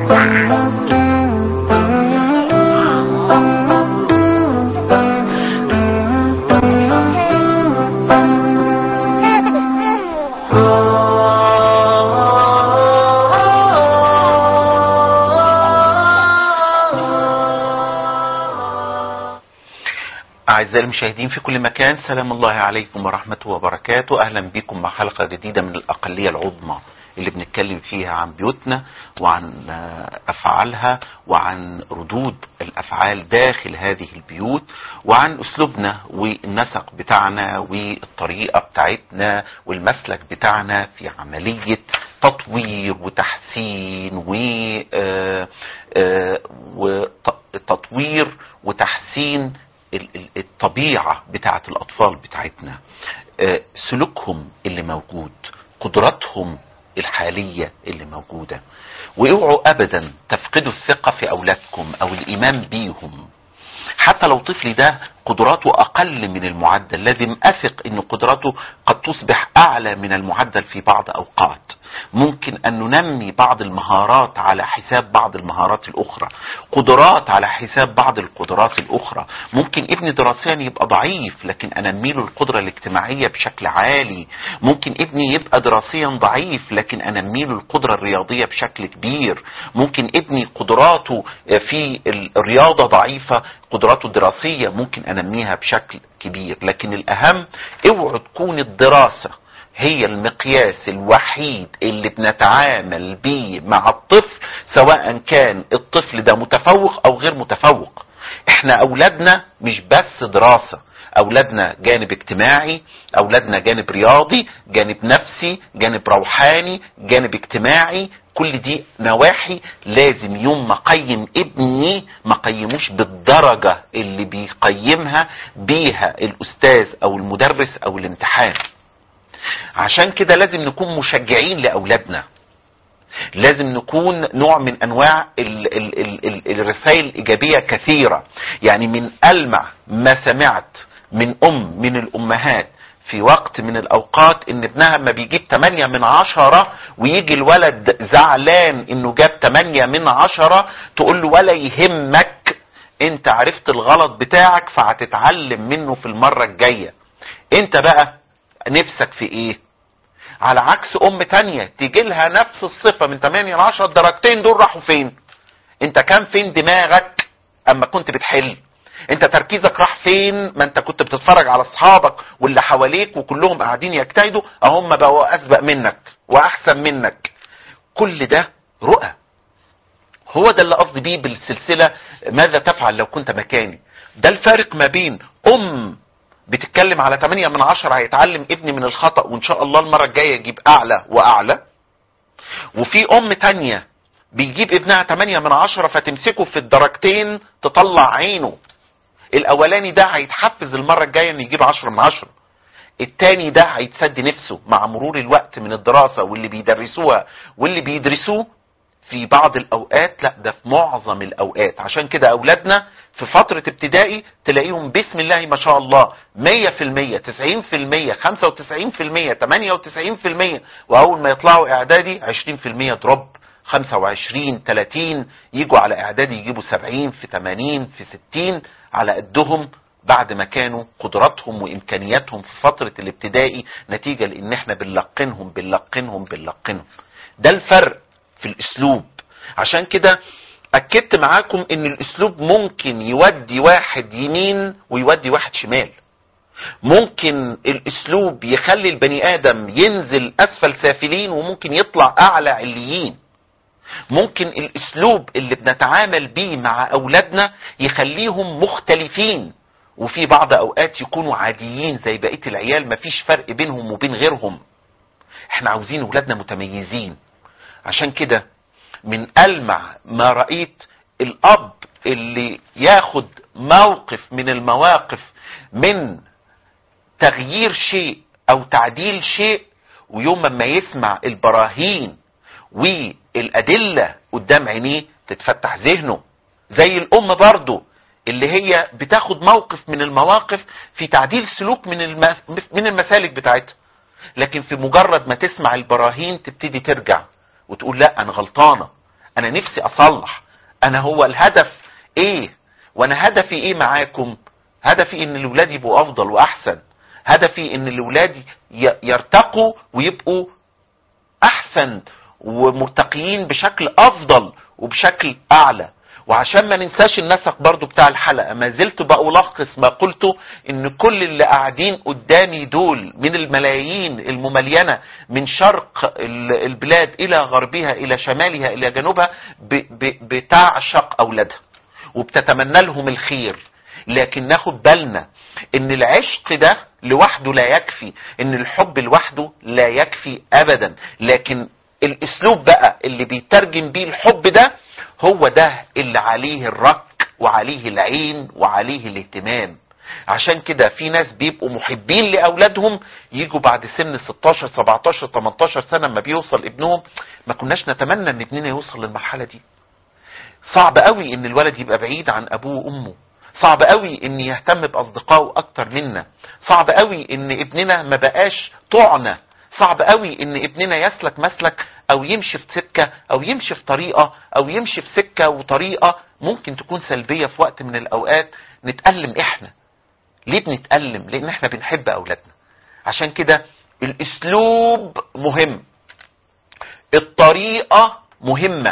أعزائي المشاهدين في كل مكان سلام الله عليكم ورحمته وبركاته أهلا بكم مع حلقة جديدة من الأقلية العظمى اللي بنتكلم فيها عن بيوتنا وعن أفعالها وعن ردود الأفعال داخل هذه البيوت وعن أسلوبنا والنسق بتاعنا والطريقة بتاعتنا والمسلك بتاعنا في عملية تطوير وتحسين وتطوير وتحسين الطبيعة بتاعة الأطفال بتاعتنا سلوكهم اللي موجود قدراتهم الحالية اللي موجودة واوعوا أبدا تفقدوا الثقة في أولادكم أو الإيمان بيهم حتى لو طفلي ده قدراته أقل من المعدل لازم أثق أن قدراته قد تصبح أعلى من المعدل في بعض أوقات ممكن أن ننمي بعض المهارات على حساب بعض المهارات الأخرى قدرات على حساب بعض القدرات الأخرى ممكن ابني دراسيا يبقى ضعيف لكن أنميله القدرة الاجتماعية بشكل عالي ممكن ابني يبقى دراسيا ضعيف لكن أنميله القدرة الرياضية بشكل كبير ممكن ابني قدراته في الرياضة ضعيفة قدراته الدراسية ممكن أنميها بشكل كبير لكن الأهم اوعوا تكون الدراسة هي المقياس الوحيد اللي بنتعامل بيه مع الطفل سواء كان الطفل ده متفوق او غير متفوق احنا اولادنا مش بس دراسة اولادنا جانب اجتماعي اولادنا جانب رياضي جانب نفسي جانب روحاني جانب اجتماعي كل دي نواحي لازم يوم ما قيم ابني ما قيموش بالدرجة اللي بيقيمها بيها الاستاذ او المدرس او الامتحان عشان كده لازم نكون مشجعين لأولادنا لازم نكون نوع من أنواع ال ال ال ال الرسائل الإيجابية كثيرة يعني من ألمع ما سمعت من أم من الأمهات في وقت من الأوقات إن ابنها ما بيجيب 8 من عشرة ويجي الولد زعلان إنه جاب 8 من عشرة تقول له ولا يهمك انت عرفت الغلط بتاعك فهتتعلم منه في المرة الجاية انت بقى نفسك في ايه على عكس ام تانية تيجي لها نفس الصفة من 8 ل 10 الدرجتين دول راحوا فين انت كان فين دماغك اما كنت بتحل انت تركيزك راح فين ما انت كنت بتتفرج على اصحابك واللي حواليك وكلهم قاعدين يجتهدوا اهم بقوا اسبق منك واحسن منك كل ده رؤى هو ده اللي قصدي بيه بالسلسلة ماذا تفعل لو كنت مكاني ده الفارق ما بين ام بتتكلم على 8 من 10 هيتعلم ابني من الخطأ وان شاء الله المرة الجاية يجيب اعلى واعلى وفي ام تانية بيجيب ابنها 8 من 10 فتمسكه في الدرجتين تطلع عينه الاولاني ده هيتحفز المرة الجاية انه يجيب 10 من 10 التاني ده هيتسد نفسه مع مرور الوقت من الدراسة واللي بيدرسوها واللي بيدرسوه في بعض الاوقات لا ده في معظم الاوقات عشان كده اولادنا في فترة ابتدائي تلاقيهم بسم الله ما شاء الله 100% 90% 95% 98% واول ما يطلعوا اعدادي 20% دروب 25 30 يجوا على اعدادي يجيبوا 70 في 80 في 60 على قدهم بعد ما كانوا قدراتهم وامكانياتهم في فترة الابتدائي نتيجة لان احنا بنلقنهم بنلقنهم بنلقنهم ده الفرق في الاسلوب عشان كده اكدت معاكم ان الاسلوب ممكن يودي واحد يمين ويودي واحد شمال ممكن الاسلوب يخلي البني ادم ينزل اسفل سافلين وممكن يطلع اعلى عليين ممكن الاسلوب اللي بنتعامل بيه مع اولادنا يخليهم مختلفين وفي بعض اوقات يكونوا عاديين زي بقية العيال مفيش فرق بينهم وبين غيرهم احنا عاوزين اولادنا متميزين عشان كده من ألمع ما رأيت الأب اللي ياخد موقف من المواقف من تغيير شيء أو تعديل شيء ويوم ما يسمع البراهين والأدلة قدام عينيه تتفتح ذهنه زي الأم برضه اللي هي بتاخد موقف من المواقف في تعديل سلوك من من المسالك بتاعتها لكن في مجرد ما تسمع البراهين تبتدي ترجع وتقول لا انا غلطانه انا نفسي اصلح انا هو الهدف ايه وانا هدفي ايه معاكم هدفي ان الاولاد يبقوا افضل واحسن هدفي ان الاولاد ي- يرتقوا ويبقوا احسن ومرتقيين بشكل افضل وبشكل اعلى وعشان ما ننساش النسق برضو بتاع الحلقة ما زلت بألخص ما قلته ان كل اللي قاعدين قدامي دول من الملايين المملينة من شرق ال- البلاد الى غربها الى شمالها الى جنوبها ب- ب- بتعشق اولادها وبتتمنى لهم الخير لكن ناخد بالنا ان العشق ده لوحده لا يكفي ان الحب لوحده لا يكفي ابدا لكن الاسلوب بقى اللي بيترجم بيه الحب ده هو ده اللي عليه الرك وعليه العين وعليه الاهتمام عشان كده في ناس بيبقوا محبين لاولادهم يجوا بعد سن 16 17 18 سنه لما بيوصل ابنهم ما كناش نتمنى ان ابننا يوصل للمرحله دي صعب قوي ان الولد يبقى بعيد عن ابوه وامه صعب قوي ان يهتم باصدقائه اكتر منا صعب قوي ان ابننا ما بقاش طعنة صعب قوي ان ابننا يسلك مسلك او يمشي في سكة او يمشي في طريقة او يمشي في سكة وطريقة ممكن تكون سلبية في وقت من الاوقات نتألم احنا ليه بنتألم لان احنا بنحب اولادنا عشان كده الاسلوب مهم الطريقة مهمة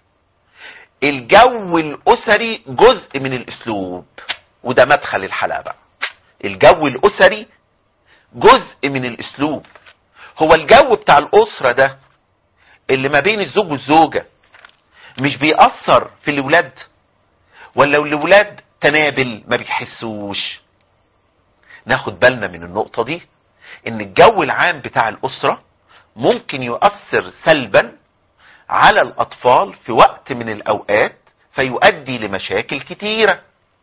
الجو الاسري جزء من الاسلوب وده مدخل الحلقة بقى الجو الاسري جزء من الاسلوب هو الجو بتاع الاسرة ده اللي ما بين الزوج والزوجة مش بيأثر في الولاد ولا الولاد تنابل ما بيحسوش ناخد بالنا من النقطة دي ان الجو العام بتاع الاسرة ممكن يؤثر سلبا على الاطفال في وقت من الاوقات فيؤدي لمشاكل كتيرة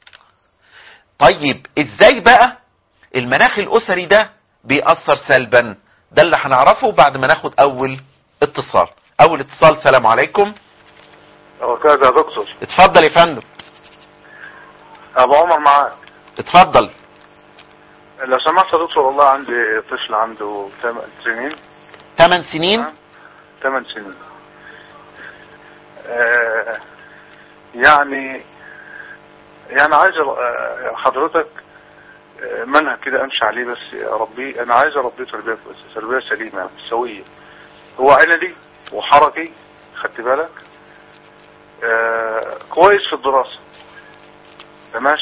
طيب ازاي بقى المناخ الاسري ده بيأثر سلبا ده اللي هنعرفه بعد ما ناخد اول اتصال اول اتصال سلام عليكم وكذا يا دكتور اتفضل يا فندم ابو عمر معاك اتفضل لو سمحت يا دكتور والله عندي طفل عنده 8 سنين 8 سنين 8 سنين آه يعني يعني عايز آه، حضرتك آه، منهج كده امشي عليه بس اربيه انا عايز اربيه تربيه كويسه تربيه سليمه سويه هو عندي وحركي خدت بالك آه كويس في الدراسه تمام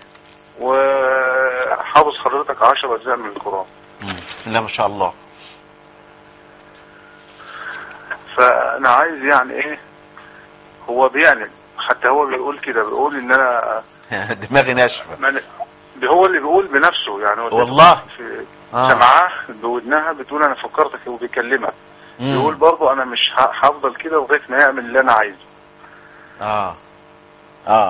وحافظ حضرتك عشر اجزاء من القران مم. لا ما شاء الله فانا عايز يعني ايه هو بيعلم حتى هو بيقول كده بيقول ان انا دماغي ناشفه من هو اللي بيقول بنفسه يعني هو والله. في آه. سمعاه بودنها بتقول انا فكرتك وبيكلمك مم. بيقول برضه انا مش ه- هفضل كده لغايه ما يعمل اللي انا عايزه اه اه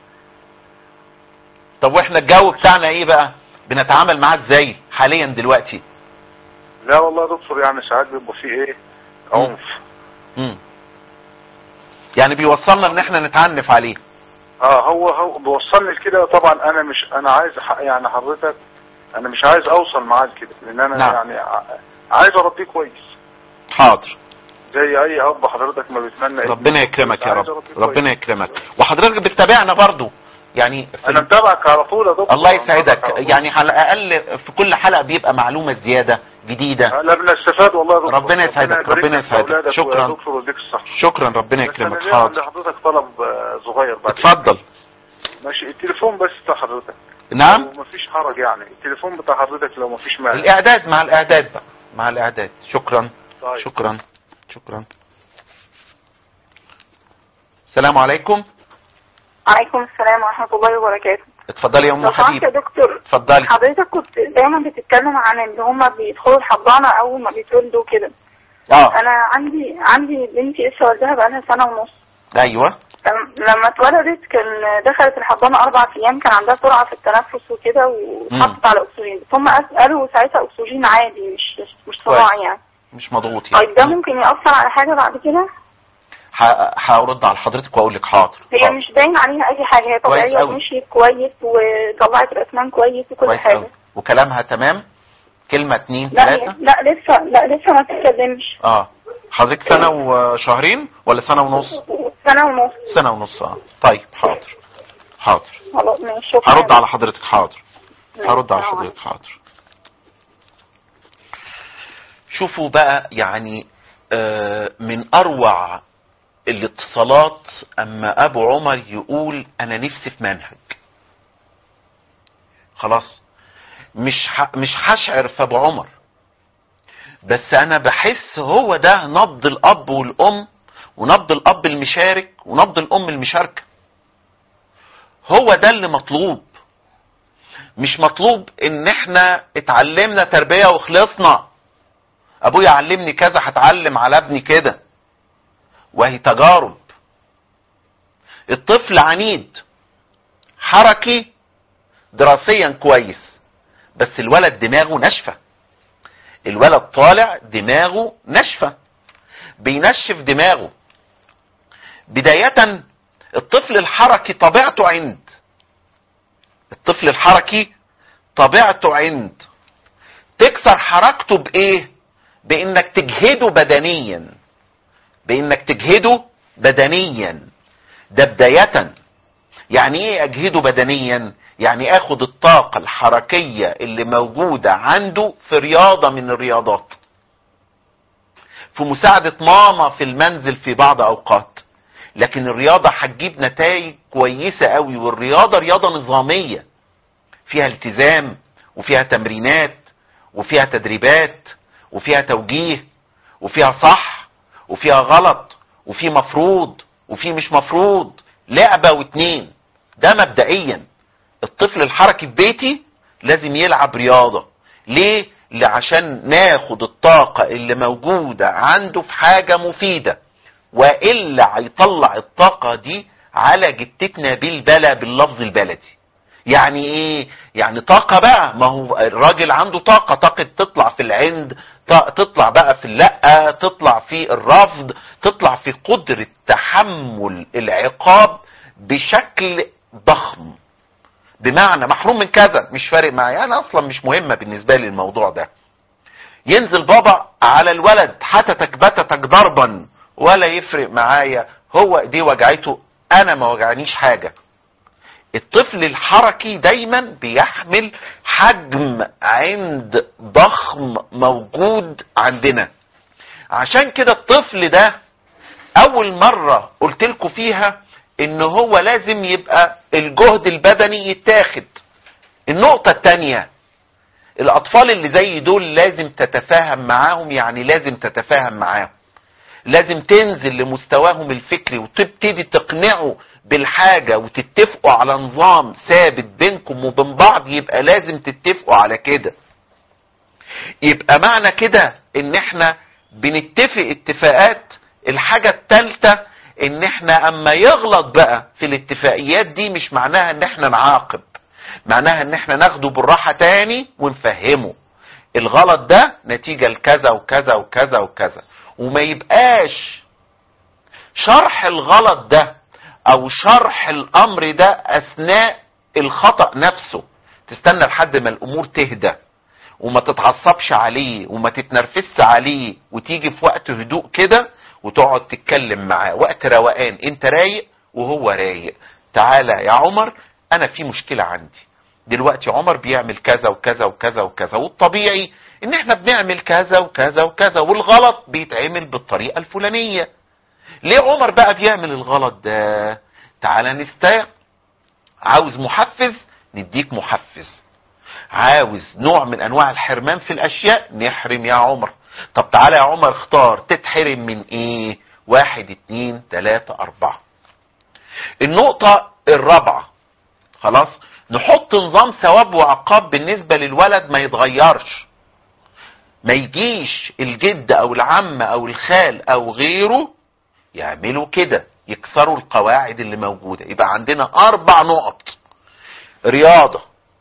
طب واحنا الجو بتاعنا ايه بقى بنتعامل معاه ازاي حاليا دلوقتي لا والله يا دكتور يعني ساعات بيبقى فيه ايه عنف مم. يعني بيوصلنا ان احنا نتعنف عليه اه هو هو بيوصلني لكده طبعا انا مش انا عايز ح- يعني حضرتك انا مش عايز اوصل معاه لكده لان انا نعم. يعني ع- عايز اربيه كويس حاضر زي اي اب حضرتك ما بيتمنى ابنه ربنا يكرمك يا عايز رب أربيه كويس. ربنا يكرمك وحضرتك بتتابعنا برضو يعني في انا متابعك على طول يا دكتور الله أنا متابعك يسعدك على طول. يعني على الاقل في كل حلقة بيبقى معلومة زيادة جديدة لا بنستفاد والله يا دكتور ربنا يسعدك، يبارك ربنا لك في يسعدك. أولادك شكراً. ويا دكتور ويديك الصحة شكرا ربنا بس أنا يكرمك ليا عند حاضر حضرتك طلب آه، صغير بعد اتفضل ماشي التليفون بس بتاع حضرتك نعم لو مفيش حرج يعني التليفون بتاع حضرتك لو مفيش مانع الاعداد مع الاعداد بقى مع الاعداد شكرا طيب. شكرا شكرا السلام عليكم عليكم السلام ورحمة الله وبركاته اتفضلي يا ام لو سمحت يا حبيب دكتور اتفضلي حضرتك كنت دايما بتتكلم عن ان هما بيدخلوا الحضانة اول ما بيتولدوا كده اه انا عندي عندي بنتي لسه والدها بقالها سنة ونص ايوه لم- لما اتولدت كان دخلت الحضانة اربع ايام كان عندها سرعة في التنفس وكده واتحطت على اكسجين بس هم قالوا ساعتها اكسجين عادي مش مش كويس. صناعي يعني مش مضغوط يعني طيب ده ممكن يأثر على حاجة بعد كده ه- هرد على حضرتك واقول لك حاضر هي حاضر. مش باين عليها اي حاجة هي طبيعية أوي. ومشيت كويس وطلعت الاسنان كويس وكل كويس حاجة قوي وكلامها تمام كلمة اتنين لا ثلاثة لا لسه لا لسه ما تتكلمش اه حضرتك سنة وشهرين ولا سنة ونص سنة ونص سنة ونص اه طيب حاضر حاضر خلاص ماشي شكرا هرد على حضرتك حاضر ماشي، هرد على السلام حضرتك حاضر شوفوا بقى يعني آه، من اروع الاتصالات اما ابو عمر يقول انا نفسي في منهج خلاص مش ح... مش هشعر في ابو عمر بس انا بحس هو ده نبض الاب والام ونبض الاب المشارك ونبض الام المشاركه هو ده اللي مطلوب مش مطلوب ان احنا اتعلمنا تربية وخلصنا ابويا علمني كذا هتعلم على ابني كده وهي تجارب الطفل عنيد حركي دراسيا كويس بس الولد دماغه ناشفة الولد طالع دماغه ناشفة بينشف دماغه بداية الطفل الحركي طبيعته عند الطفل الحركي طبيعته عند تكسر حركته بايه بانك تجهده بدنيا بانك تجهده بدنيا ده بداية يعني ايه اجهده بدنيا يعني اخد الطاقة الحركية اللي موجودة عنده في رياضة من الرياضات في مساعدة ماما في المنزل في بعض اوقات لكن الرياضة هتجيب نتائج كويسة قوي والرياضة رياضة نظامية فيها التزام وفيها تمرينات وفيها تدريبات وفيها توجيه وفيها صح وفيها غلط وفي مفروض وفي مش مفروض لعبة واتنين ده مبدئيا الطفل الحركي في بيتي لازم يلعب رياضة ليه؟ عشان ناخد الطاقة اللي موجودة عنده في حاجة مفيدة وإلا هيطلع الطاقة دي على جتتنا بالبلا باللفظ البلدي يعني ايه يعني طاقة بقى ما هو الراجل عنده طاقة طاقة تطلع في العند ط- تطلع بقى في اللقة تطلع في الرفض تطلع في قدرة تحمل العقاب بشكل ضخم بمعنى محروم من كذا مش فارق معايا انا اصلا مش مهمة بالنسبة لي الموضوع ده ينزل بابا على الولد حتتك بتتك ضربا ولا يفرق معايا هو ايديه وجعته انا ما وجعنيش حاجة الطفل الحركي دايما بيحمل حجم عند ضخم موجود عندنا عشان كده الطفل ده اول مرة قلت لكم فيها ان هو لازم يبقى الجهد البدني يتاخد النقطة التانية الاطفال اللي زي دول لازم تتفاهم معاهم يعني لازم تتفاهم معاهم لازم تنزل لمستواهم الفكري وتبتدي تقنعه بالحاجة وتتفقوا على نظام ثابت بينكم وبين بعض يبقى لازم تتفقوا على كده يبقى معنى كده ان احنا بنتفق اتفاقات الحاجة التالتة ان احنا اما يغلط بقى في الاتفاقيات دي مش معناها ان احنا نعاقب معناها ان احنا ناخده بالراحة تاني ونفهمه الغلط ده نتيجة لكذا وكذا وكذا وكذا وما يبقاش شرح الغلط ده او شرح الامر ده اثناء الخطأ نفسه تستنى لحد ما الامور تهدى وما تتعصبش عليه وما تتنرفزش عليه وتيجي في وقت هدوء كده وتقعد تتكلم معاه وقت روقان انت رايق وهو رايق تعالى يا عمر انا في مشكلة عندي دلوقتي عمر بيعمل كذا وكذا وكذا وكذا والطبيعي ان احنا بنعمل كذا وكذا وكذا والغلط بيتعمل بالطريقة الفلانية ليه عمر بقى بيعمل الغلط ده تعالى نستاق عاوز محفز نديك محفز عاوز نوع من انواع الحرمان في الاشياء نحرم يا عمر طب تعالى يا عمر اختار تتحرم من ايه واحد اتنين تلاتة اربعة النقطة الرابعة خلاص نحط نظام ثواب وعقاب بالنسبة للولد ما يتغيرش ما يجيش الجد او العم او الخال او غيره يعملوا كده يكسروا القواعد اللي موجودة يبقى عندنا اربع نقط رياضة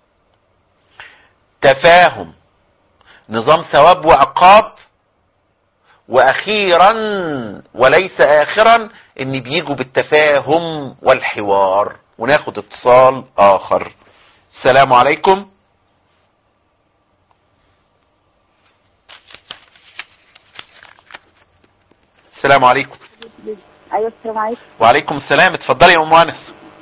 تفاهم نظام ثواب وعقاب واخيرا وليس اخرا ان بيجوا بالتفاهم والحوار وناخد اتصال اخر السلام عليكم السلام عليكم ايوه السلام عليكم وعليكم السلام اتفضلي يا ام انس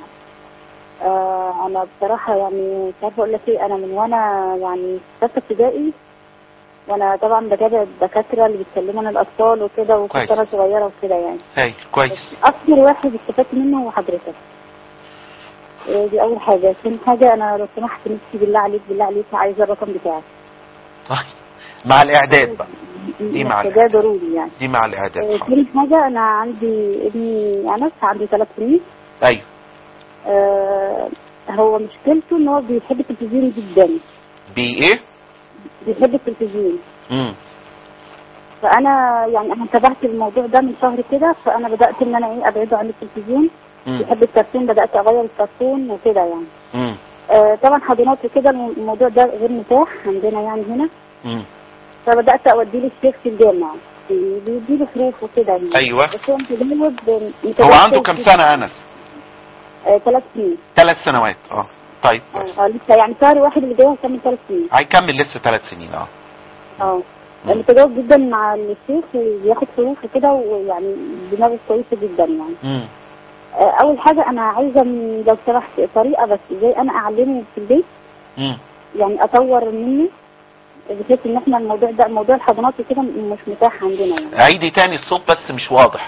آه انا بصراحه يعني مش عارفه اقول لك ايه انا من وانا يعني في ثالثه ابتدائي وانا طبعا بتابع الدكاتره اللي بيتكلموا عن الاطفال وكده كويس. وكنت انا صغيره وكده يعني هاي كويس اكتر واحد استفدت منه هو حضرتك آه، دي اول حاجه ثاني حاجه انا لو سمحت نفسي بالله عليك بالله عليك عايزه الرقم بتاعك طيب مع الاعداد بقى دي مع ده ضروري يعني دي مع الاعداد آه، حاضر. ثاني حاجه انا عندي ابني انس عنده ثلاث سنين ايوه آه هو مشكلته ان هو بيحب التلفزيون جدا بي ايه بيحب التلفزيون امم فانا يعني انا تابعت الموضوع ده من شهر كده فانا بدات ان انا ايه ابعده عن التلفزيون امم بيحب الكرتون بدات اغير الكرتون وكده يعني امم آه طبعا حضانات وكده الم- الموضوع ده غير متاح عندنا يعني هنا امم فبدات اوديه للشيخ في الجامع بيديله فلوس وكده يعني ايوه بس هو متجوز هو عنده كم سنه انس آه ثلاث سنين ثلاث سنوات اه طيب كويس. اه لسه يعني شهر واحد اللي جاي هيكمل ثلاث سنين هيكمل لسه ثلاث سنين اه اه مم. متجاوب جدا مع الشيخ وبياخد فلوس وكده ويعني دماغه كويسه جدا يعني امم آه، اول حاجه انا عايزه من- لو سمحت طريقه بس ازاي انا اعلمه في البيت امم يعني اطور منه بحيث ان احنا الموضوع ده موضوع الحضانات وكده مش متاح عندنا يعني عيدي تاني الصوت بس مش واضح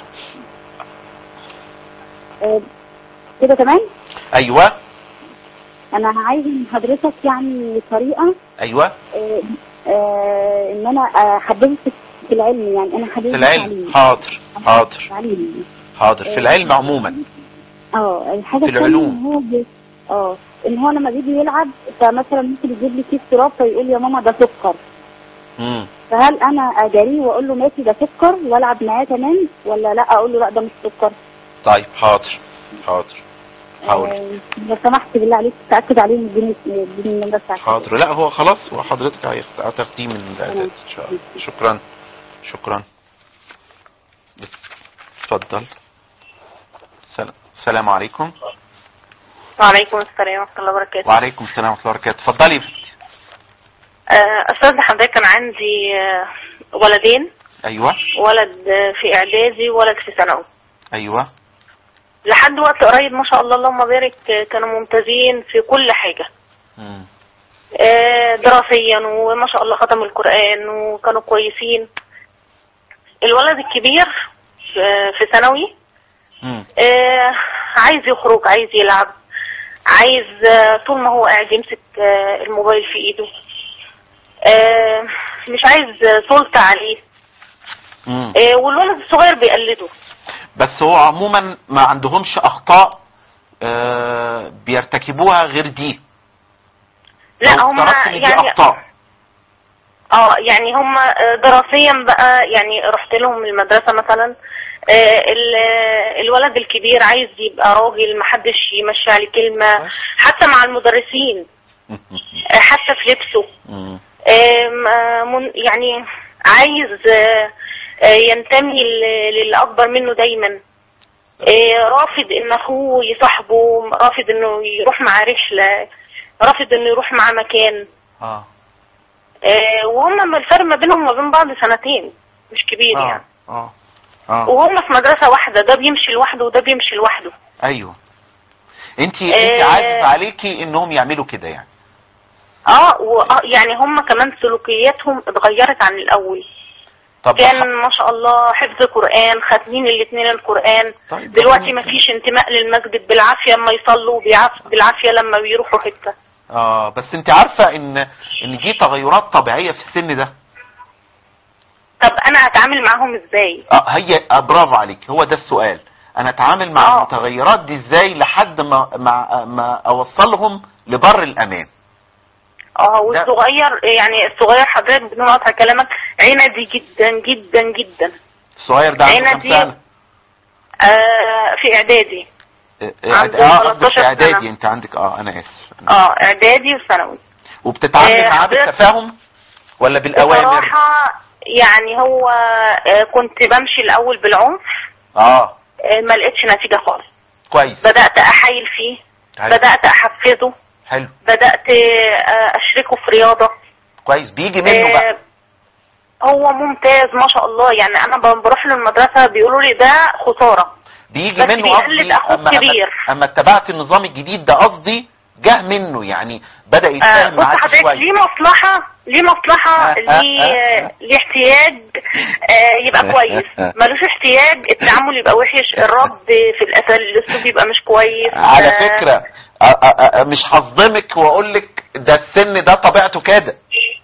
آه، كده تمام ايوه انا عايزه من حضرتك يعني طريقه ايوه آه، آه، ان انا احببه في في العلم يعني انا حبيبه في العلم حاضر حاضر التعليم حاضر في العلم عموما اه الحاجه في الثانيه العلوم. ان هو بي- اه ان هو لما بيجي يلعب فمثلا ممكن يجيب لي كيس تراب فيقول يا ماما ده سكر امم فهل انا اجاريه واقول له ماشي ده سكر والعب معاه تمام ولا لا اقول له لا ده مش سكر طيب حاضر حاضر حاضر آه، لو سمحت بالله عليك تاكد عليه من اديني اديني النمره بتاعتك حاضر لا هو خلاص هو حضرتك هيخ- هتاخديه من الاعداد ان شاء الله شكرا شكرا اتفضل سلام السلام عليكم وعليكم السلام ورحمة الله وبركاته وعليكم السلام ورحمه الله وبركاته اتفضلي يا ستي. آه، أستاذ حضرتك كان عندي آه، ولدين ايوه ولد آه، في إعدادي وولد في ثانوي ايوه لحد وقت قريب ما شاء الله اللهم بارك آه، كانوا ممتازين في كل حاجة مم. آه، دراسيا وما شاء الله ختموا القرآن وكانوا كويسين الولد الكبير في- في ثانوي مم. آه، عايز يخرج عايز يلعب عايز آه، طول ما هو قاعد يمسك آه، الموبايل في ايده آه، مش عايز آه، سلطة عليه مم. آه، والولد الصغير بيقلده بس هو عموما ما عندهمش اخطاء آه بيرتكبوها غير دي لا لو هم افترضت ان دي يعني اخطاء اه يعني هم آه، دراسيا بقى يعني رحت لهم المدرسة مثلا آه، ال- آه، الولد الكبير عايز يبقى راجل محدش يمشي عليه كلمة حتى مع المدرسين آه، حتى في لبسه مم. آم، آه، من- يعني عايز آه، آه، ينتمي ل- للي اكبر منه دايما آه، رافض ان اخوه يصاحبه رافض انه يروح مع رحله رافض انه يروح مع مكان اه آه، وهم ما الفرق ما بينهم وما بين بعض سنتين مش كبير اه يعني اه اه وهم في مدرسه واحده ده بيمشي لوحده وده بيمشي لوحده ايوه انت انت آه. عاجز عليكي انهم يعملوا كده يعني اه و- آه، يعني هم كمان سلوكياتهم اتغيرت عن الاول طب كان ما شاء الله حفظ قرآن ختمين الاثنين القرآن طيب، دلوقتي ربنا ما يكرمك. فيش انتماء للمسجد بالعافية اما يصلوا بيعف- بالعافية لما بيروحوا حتة اه بس انت عارفه ان ان دي تغيرات طبيعيه في السن ده طب انا هتعامل معاهم ازاي اه هي آه برافو عليك هو ده السؤال انا اتعامل مع آه. المتغيرات دي ازاي لحد ما ما ما اوصلهم لبر الامان اه والصغير يعني الصغير حضرتك بدون قطع كلامك عندي جدا جدا جدا الصغير ده عنده عينة كام دي- سنه آه في اعدادي اه عنده اه قصدك 13 اعدادي سنة. انت عندك اه انا اسف اه اعدادي وثانوي وبتتعامل آه، معاه حضرتك- بالتفاهم ولا بالاوامر بصراحة يعني هو آه كنت بمشي الاول بالعنف اه آه ما لقيتش نتيجة خالص كويس بدأت احايل فيه حلو. بدأت احفزه حلو بدأت آه، اشركه في رياضة كويس بيجي منه بقى آه، هو ممتاز ما شاء الله يعني انا ب- بروح له المدرسة بيقولوا لي ده خسارة بيجي بس منه بيقلد قصدي أخوه اما الكبير. اما اما اتبعت النظام الجديد ده قصدي جه منه يعني بدا آه يتفاهم بص معاك حضرتك شويه ليه مصلحة ليه مصلحة آه، آه، ليه آه. ليه احتياج آه يبقى كويس ملوش احتياج التعامل يبقى وحش الرد في الأسل الأسلوب يبقى مش كويس على آه، فكره أ- أ- أ- مش هصدمك واقول لك ده السن ده طبيعته كده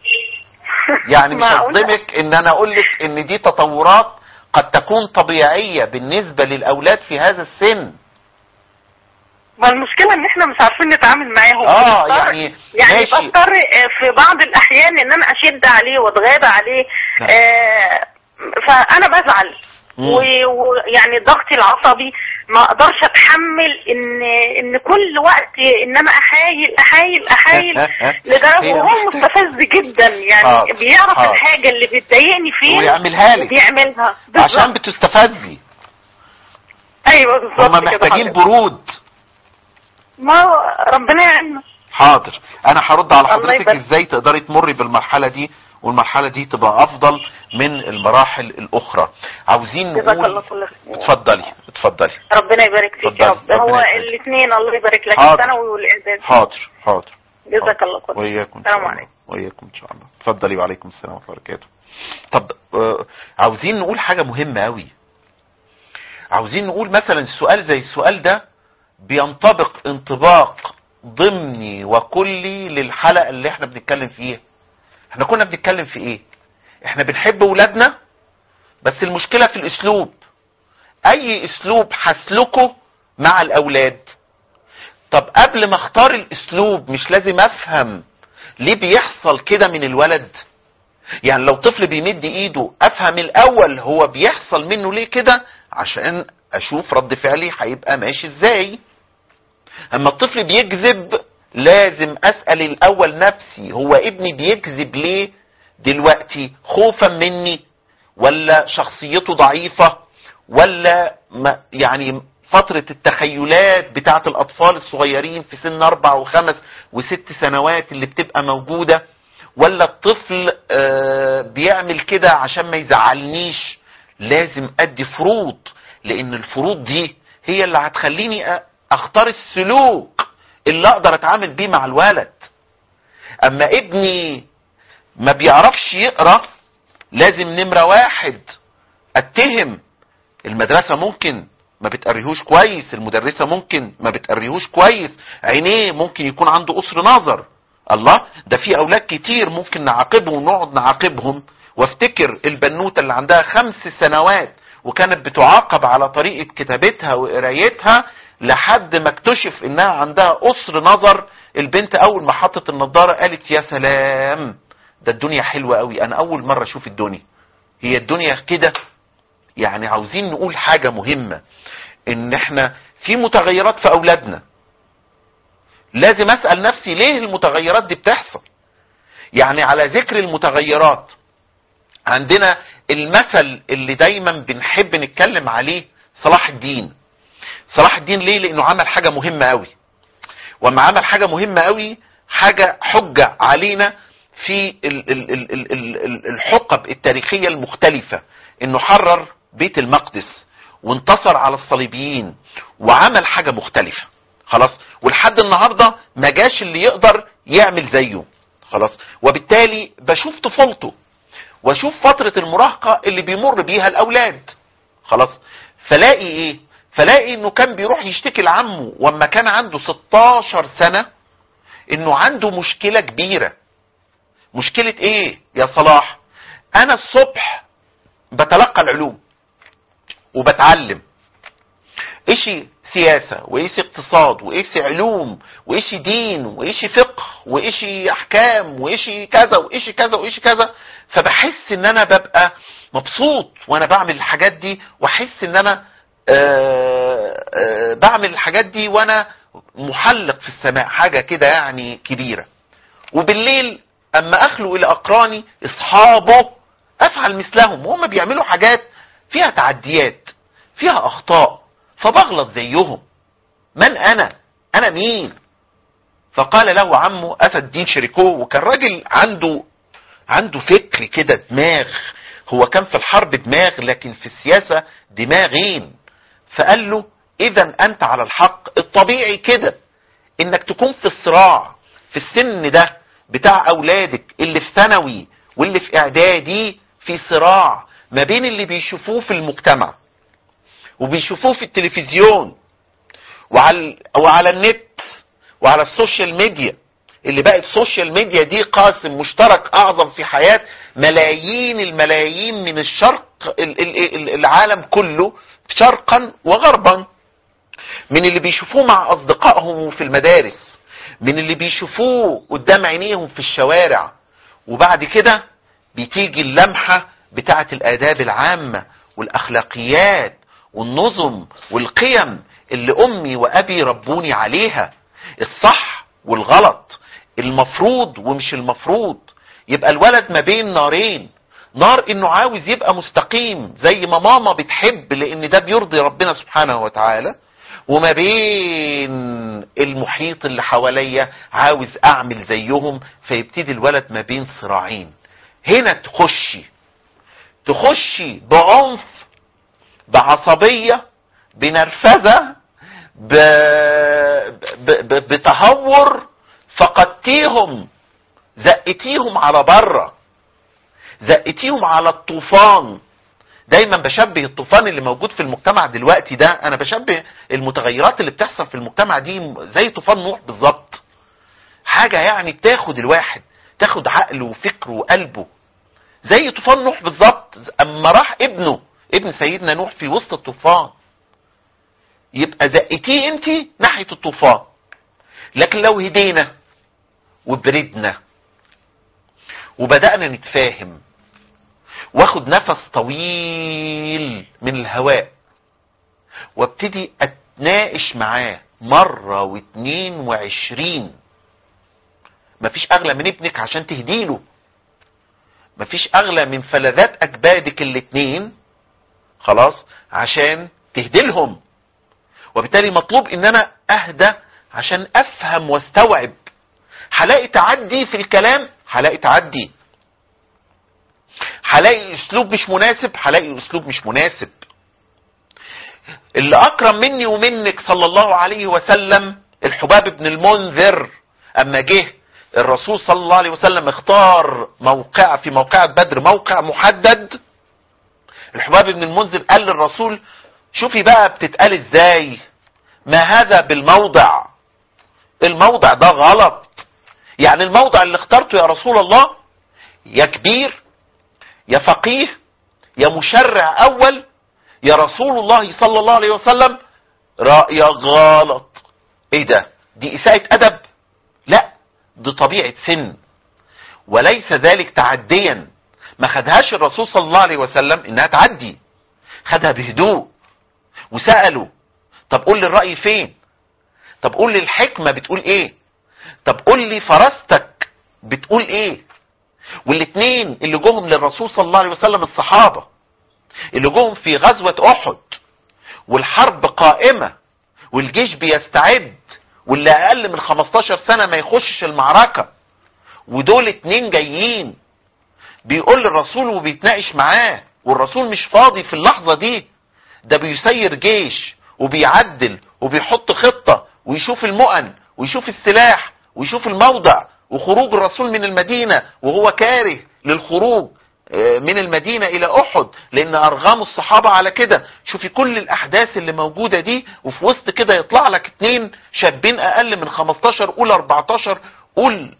يعني مش معقولة؟ هصدمك ان انا اقول لك ان دي تطورات قد تكون طبيعيه بالنسبه للاولاد في هذا السن ما المشكلة ان احنا مش عارفين نتعامل معاهم آه، بنضطر- يعني يعني ماشي. بضطر آه، في بعض الاحيان ان انا اشد عليه واتغاضى عليه نعم. آه، فانا بزعل مم. و- ويعني ضغطي العصبي ما اقدرش اتحمل ان ان كل وقت ان انا احايل احايل احايل لدرجه هي وهو محتاجة- مستفز جدا يعني حاضر، بيعرف حاضر. الحاجه اللي بتضايقني فين ويعملها لك. بيعملها عشان بتستفزي ايوه بالظبط هما كده محتاجين حضرتك. برود ما هو ربنا يعيننا حاضر انا هرد على الله حضرتك يبارك. ازاي تقدري تمري بالمرحله دي والمرحله دي تبقى افضل من المراحل الاخرى عاوزين جزاك الله نقول كل خير اتفضلي اتفضلي ربنا يبارك فيك يا اتفضلي، رب هو ربنا يخليك. الاثنين الله يبارك لك حاضر. الثانوي والاعداد حاضر حاضر جزاك الله كل خير وإياكم إن شاء السلام الله عليكم وإياكم إن شاء الله اتفضلي وعليكم السلام ورحمة الله وبركاته طب آه، عاوزين نقول حاجة مهمة أوي عاوزين نقول مثلا السؤال زي السؤال ده بينطبق انطباق ضمني وكلي للحلقة اللي احنا بنتكلم فيها احنا كنا بنتكلم في ايه احنا بنحب ولادنا بس المشكلة في الاسلوب اي اسلوب هسلكه مع الاولاد طب قبل ما اختار الاسلوب مش لازم افهم ليه بيحصل كده من الولد يعني لو طفل بيمد ايده افهم الاول هو بيحصل منه ليه كده عشان اشوف رد فعلي هيبقى ماشي ازاي اما الطفل بيكذب لازم اسأل الاول نفسي هو ابني بيكذب ليه دلوقتي خوفا مني ولا شخصيته ضعيفة ولا ما يعني فترة التخيلات بتاعة الأطفال الصغيرين في سن أربع وخمس وست سنوات اللي بتبقى موجودة ولا الطفل آه، بيعمل كده عشان ما يزعلنيش لازم أدي فروض لأن الفروض دي هي اللي هتخليني أ- أختار السلوك اللي أقدر أتعامل بيه مع الولد أما ابني ما بيعرفش يقرأ لازم نمرة واحد اتهم المدرسة ممكن ما بتقريهوش كويس المدرسة ممكن ما بتقريهوش كويس عينيه ممكن يكون عنده قصر نظر الله ده في اولاد كتير ممكن نعاقبهم ونقعد نعاقبهم وافتكر البنوتة اللي عندها خمس سنوات وكانت بتعاقب على طريقة كتابتها وقرايتها لحد ما اكتشف انها عندها قصر نظر البنت اول ما حطت النضارة قالت يا سلام ده الدنيا حلوة قوي انا اول مرة اشوف الدنيا هي الدنيا كده يعني عاوزين نقول حاجة مهمة ان احنا في متغيرات في اولادنا لازم اسأل نفسي ليه المتغيرات دي بتحصل يعني على ذكر المتغيرات عندنا المثل اللي دايما بنحب نتكلم عليه صلاح الدين صلاح الدين ليه لانه عمل حاجة مهمة قوي وما عمل حاجة مهمة قوي حاجة حجة علينا في ال- ال- ال- ال- ال- ال- الحقب التاريخية المختلفة انه حرر بيت المقدس وانتصر على الصليبيين وعمل حاجة مختلفة خلاص ولحد النهاردة ما جاش اللي يقدر يعمل زيه خلاص وبالتالي بشوف طفولته واشوف فترة المراهقة اللي بيمر بيها الاولاد خلاص فلاقي ايه فلاقي انه كان بيروح يشتكي لعمه واما كان عنده 16 سنة انه عنده مشكلة كبيرة مشكلة ايه يا صلاح انا الصبح بتلقى العلوم وبتعلم ايشي سياسة وايشي اقتصاد وايشي علوم وايشي دين وايشي فقه وايشي احكام وايشي كذا وايشي كذا وايشي كذا فبحس ان انا ببقى مبسوط وانا بعمل الحاجات دي واحس ان انا آه، آه، بعمل الحاجات دي وانا محلق في السماء حاجة كده يعني كبيرة وبالليل اما اخلو الى اقراني اصحابه افعل مثلهم وهم بيعملوا حاجات فيها تعديات فيها اخطاء فبغلط زيهم من انا انا مين فقال له عمه اسد الدين شريكوه وكان راجل عنده عنده فكر كده دماغ هو كان في الحرب دماغ لكن في السياسة دماغين فقال له اذا انت على الحق الطبيعي كده انك تكون في الصراع في السن ده بتاع اولادك اللي في ثانوي واللي في اعدادي في صراع ما بين اللي بيشوفوه في المجتمع وبيشوفوه في التلفزيون وعلى وعلى النت وعلى السوشيال ميديا اللي بقت السوشيال ميديا دي قاسم مشترك اعظم في حياة ملايين الملايين من الشرق ال- ال- ال- العالم كله شرقا وغربا من اللي بيشوفوه مع اصدقائهم في المدارس من اللي بيشوفوه قدام عينيهم في الشوارع وبعد كده بتيجي اللمحة بتاعة الآداب العامة والأخلاقيات والنظم والقيم اللي أمي وأبي ربوني عليها الصح والغلط المفروض ومش المفروض يبقى الولد ما بين نارين نار انه عاوز يبقى مستقيم زي ما ماما بتحب لان ده بيرضي ربنا سبحانه وتعالى وما بين المحيط اللي حواليا عاوز اعمل زيهم فيبتدي الولد ما بين صراعين هنا تخشي تخشي بعنف بعصبية بنرفزة ب... ب... ب... بتهور فقدتيهم زقتيهم على بره زقتيهم على الطوفان دايما بشبه الطوفان اللي موجود في المجتمع دلوقتي ده انا بشبه المتغيرات اللي بتحصل في المجتمع دي زي طوفان نوح بالظبط حاجة يعني تاخد الواحد تاخد عقله وفكره وقلبه زي طوفان نوح بالظبط اما راح ابنه ابن سيدنا نوح في وسط الطوفان يبقى زقتيه انت ناحية الطوفان لكن لو هدينا وبردنا وبدأنا نتفاهم واخد نفس طويل من الهواء وابتدي اتناقش معاه مرة واتنين وعشرين مفيش اغلى من ابنك عشان تهديله مفيش اغلى من فلذات اكبادك الاتنين خلاص عشان تهدلهم وبالتالي مطلوب ان انا اهدى عشان افهم واستوعب هلاقي تعدي في الكلام هلاقي تعدي هلاقي اسلوب مش مناسب هلاقي اسلوب مش مناسب اللي اكرم مني ومنك صلى الله عليه وسلم الحباب بن المنذر اما جه الرسول صلى الله عليه وسلم اختار موقع في موقعة بدر موقع محدد الحباب بن المنذر قال للرسول شوفي بقى بتتقال ازاي ما هذا بالموضع الموضع ده غلط يعني الموضع اللي اخترته يا رسول الله يا كبير يا فقيه يا مشرع اول يا رسول الله صلى الله عليه وسلم رأيك غلط ايه ده دي اساءة ادب لا دي طبيعة سن وليس ذلك تعديا ما خدهاش الرسول صلى الله عليه وسلم انها تعدي خدها بهدوء وسأله طب قول لي الرأي فين طب قول لي الحكمة بتقول ايه طب قول لي فراستك بتقول ايه والاثنين اللي جوهم للرسول صلى الله عليه وسلم الصحابة اللي جوهم في غزوة احد والحرب قائمة والجيش بيستعد واللي اقل من 15 سنة ما يخشش المعركة ودول اتنين جايين بيقول للرسول وبيتناقش معاه والرسول مش فاضي في اللحظة دي ده بيسير جيش وبيعدل وبيحط خطة ويشوف المؤن ويشوف السلاح ويشوف الموضع وخروج الرسول من المدينة وهو كاره للخروج من المدينة الى احد لان ارغام الصحابة على كده شوفي كل الاحداث اللي موجودة دي وفي وسط كده يطلع لك اتنين شابين اقل من 15 قول 14 قول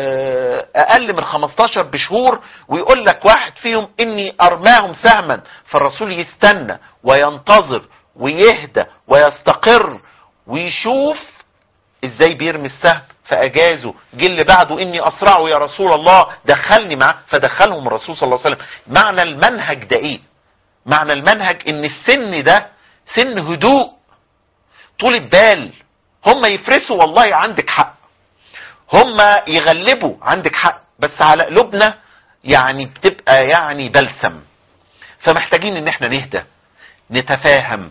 اقل من 15 بشهور ويقول لك واحد فيهم اني ارماهم سهما فالرسول يستنى وينتظر ويهدى ويستقر ويشوف ازاي بيرمي السهم فاجازه جه اللي بعده اني اسرعه يا رسول الله دخلني معاه فدخلهم الرسول صلى الله عليه وسلم معنى المنهج ده ايه معنى المنهج ان السن ده سن هدوء طول بال هم يفرسوا والله عندك حق هم يغلبوا عندك حق بس على قلوبنا يعني بتبقى يعني بلسم فمحتاجين ان احنا نهدى نتفاهم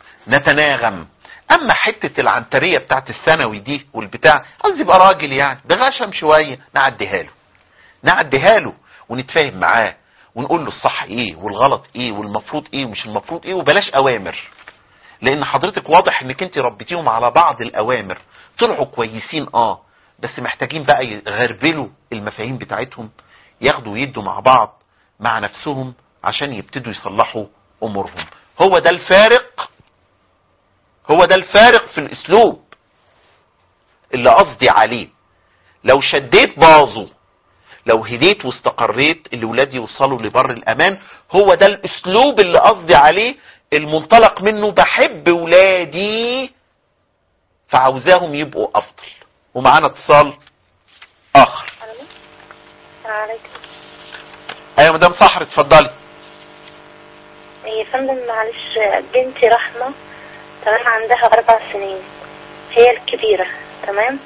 نتناغم اما حتة العنترية بتاعت الثانوي دي والبتاع عاوز يبقى راجل يعني بغشم شوية نعديها له نعديها له ونتفاهم معاه ونقول له الصح ايه والغلط ايه والمفروض ايه ومش المفروض ايه وبلاش اوامر لان حضرتك واضح انك انت ربيتيهم على بعض الاوامر طلعوا كويسين اه بس محتاجين بقى يغربلوا المفاهيم بتاعتهم ياخدوا ويدوا مع بعض مع نفسهم عشان يبتدوا يصلحوا امورهم هو ده الفارق هو ده الفارق في الاسلوب اللي قصدي عليه لو شديت باظوا لو هديت واستقريت الاولاد يوصلوا لبر الامان هو ده الاسلوب اللي قصدي عليه المنطلق منه بحب ولادي فعاوزاهم يبقوا افضل ومعانا اتصال اخر السلام عليكم ايوه مدام سحر اتفضلي يا فندم معلش بنتي رحمة تمام عندها أربع سنين هي الكبيرة تمام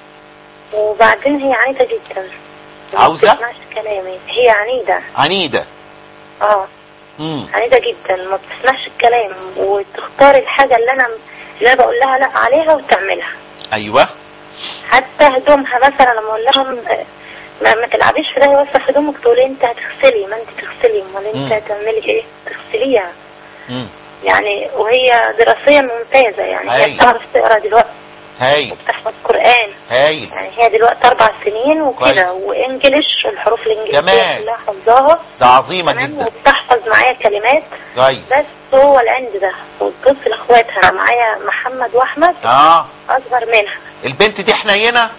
وبعدين هي عنيدة جدا ما عاوزة؟ بتسمعش كلامي هي عنيدة عنيده اه امم عنيدة جدا ما بتسمعش الكلام وتختار الحاجة اللي أنا اللي أنا بقول لها لا عليها وتعملها ايوه حتى هدومها مثلا لما اقول لهم آه، ما, ما تلعبيش في ده يوسخ هدومك تقولي انت هتغسلي ما انت تغسلي امال مم. انت هتعملي ايه تغسليها امم يعني وهي دراسيا ممتازة يعني هايل. هي بتعرف تقرا دلوقتي هايل وبتحفظ قرآن هايل يعني هي دلوقتي أربع سنين وكده وإنجليش الحروف الإنجليزية كمان. كلها حافظاها ده عظيمه تمام جدا وبتحفظ معايا كلمات طيب بس هو العند ده وتبص لإخواتها معايا محمد وأحمد اه أصغر منها البنت دي حنينه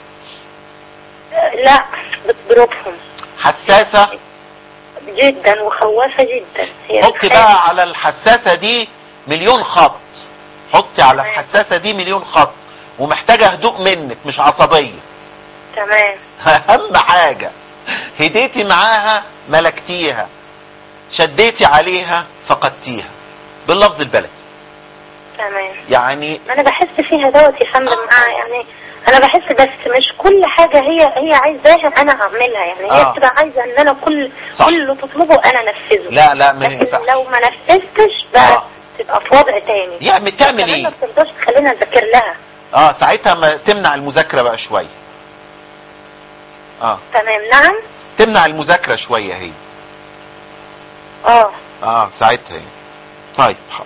آه، لا بتضربهم حساسه جدا وخوافة جدا هي حطي بتخاف. بقى على الحساسه دي مليون خط حطي على تمام. الحساسه دي مليون خط ومحتاجه هدوء منك مش عصبيه تمام اهم حاجة هديتي معاها ملكتيها شديتي عليها فقدتيها باللفظ البلدي تمام يعني ما انا بحس فيها دوت يا فندم آه يعني انا بحس بس مش كل حاجة هي هي عايزاها انا هعملها يعني هي آه. بتبقى عايزة ان انا كل صح. كل اللي تطلبه انا انفذه لا لا ما لكن ينفعش لو ما نفذتش بقى آه. تبقى في وضع تاني يعني تعمل كمان ايه ما بترضاش تخلينا نذاكر لها اه ساعتها ما تمنع المذاكرة بقى شوية اه تمام نعم تمنع المذاكرة شوية هي اه اه ساعتها هي طيب حاضر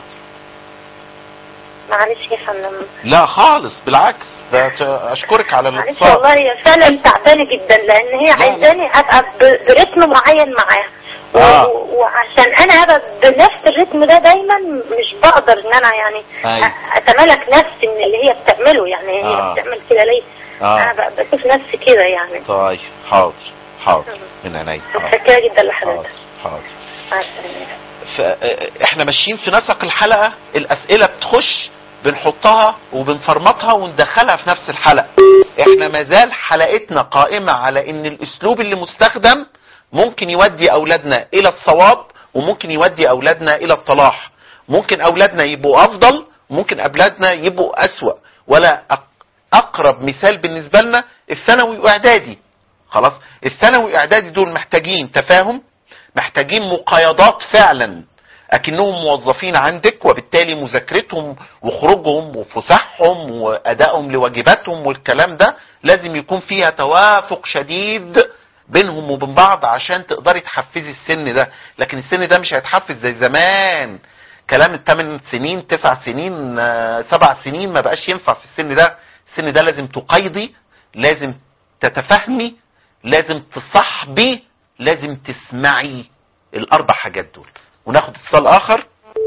معلش يا فندم لا خالص بالعكس ده ت- اشكرك على معلش الاتصال والله هي فعلا تعبانة جدا لان هي لا، لا. عايزاني ابقى ب- برتم معين معاها و- آه. و- وعشان انا ابقى بنفس الريتم ده دايما مش بقدر ان انا يعني أيوة. أ- اتملك نفسي من اللي هي بتعمله يعني آه. هي بتعمل كده ليه انا اه ب- بشوف نفسي كده يعني طيب حاضر حاضر من عينيا حاضر متشكرة جدا حاضر لحضرتك حاضر مع السلامة ف- احنا ماشيين في نسق الحلقة الاسئلة بتخش بنحطها وبنفرمطها وندخلها في نفس الحلقة احنا مازال حلقتنا قائمة على ان الاسلوب اللي مستخدم ممكن يودي اولادنا الى الصواب وممكن يودي اولادنا الى الصلاح ممكن اولادنا يبقوا افضل وممكن اولادنا يبقوا اسوأ ولا أق- اقرب مثال بالنسبة لنا الثانوي واعدادي خلاص الثانوي واعدادي دول محتاجين تفاهم محتاجين مقايضات فعلا اكنهم موظفين عندك وبالتالي مذاكرتهم وخروجهم وفسحهم وادائهم لواجباتهم والكلام ده لازم يكون فيها توافق شديد بينهم وبين بعض عشان تقدري تحفزي السن ده لكن السن ده مش هيتحفز زي زمان كلام الثمان سنين تسع سنين آه، سبع سنين ما بقاش ينفع في السن ده السن ده لازم تقيضي لازم تتفهمي لازم تصاحبي لازم تسمعي الاربع حاجات دول وناخد اتصال اخر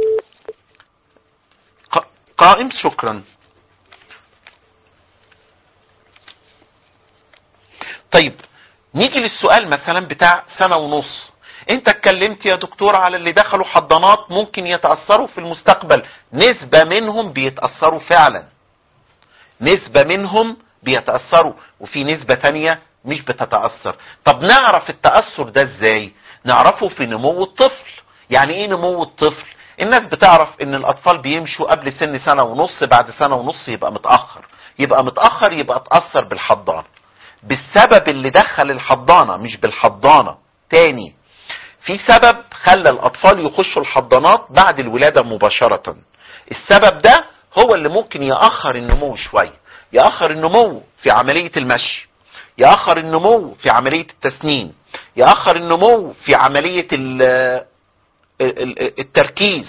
ق- قائم شكرا طيب نيجي للسؤال مثلا بتاع سنة ونص انت اتكلمت يا دكتور على اللي دخلوا حضانات ممكن يتأثروا في المستقبل نسبة منهم بيتأثروا فعلا نسبة منهم بيتأثروا وفي نسبة تانية مش بتتأثر طب نعرف التأثر ده ازاي نعرفه في نمو الطفل يعني ايه نمو الطفل الناس بتعرف ان الاطفال بيمشوا قبل سن سنة ونص بعد سنة ونص يبقى متأخر يبقى متأخر يبقى اتأثر بالحضانة بالسبب اللي دخل الحضانة مش بالحضانة تاني في سبب خلى الاطفال يخشوا الحضانات بعد الولادة مباشرة السبب ده هو اللي ممكن يأخر النمو شوية يأخر النمو في عملية المشي يأخر النمو في عملية التسنين يأخر النمو في عملية ال- ال- ال- التركيز